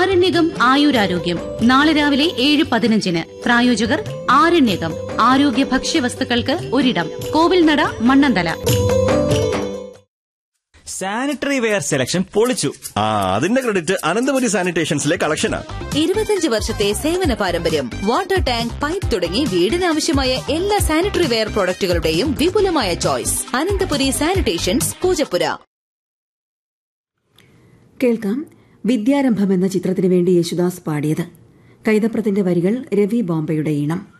ആരണ്യകം ആയുരാരോഗ്യം നാളെ രാവിലെ ഏഴ് പതിനഞ്ചിന് പ്രായോജകർ ആരണ്യകം ആരോഗ്യ ഭക്ഷ്യവസ്തുക്കൾക്ക് ഒരിടം Kovilnada Mannanthala sanitary ware selection പൊളിച്ചു ആ അതിന്റെ ക്രെഡിറ്റ് അനന്തപുരി സാനിറ്റേഷൻസിലെ കളക്ഷനാ ഇരുപത്തഞ്ച് വർഷത്തെ സേവന പാരമ്പര്യം വാട്ടർ ടാങ്ക് പൈപ്പ് തുടങ്ങി വീടിനാവശ്യമായ എല്ലാ സാനിറ്ററി വെയർ പ്രോഡക്റ്റുകളുടെയും വിപുലമായ ചോയ്സ് അനന്തപുരി സാനിറ്റേഷൻസ് പൂജപ്പുര കേൾക്കാം വിദ്യാരംഭം എന്ന ചിത്രത്തിനു വേണ്ടി യേശുദാസ് പാടിയത് കൈതപ്രത്തിന്റെ വരികൾ രവി ബോംബെയുടെ ഈണം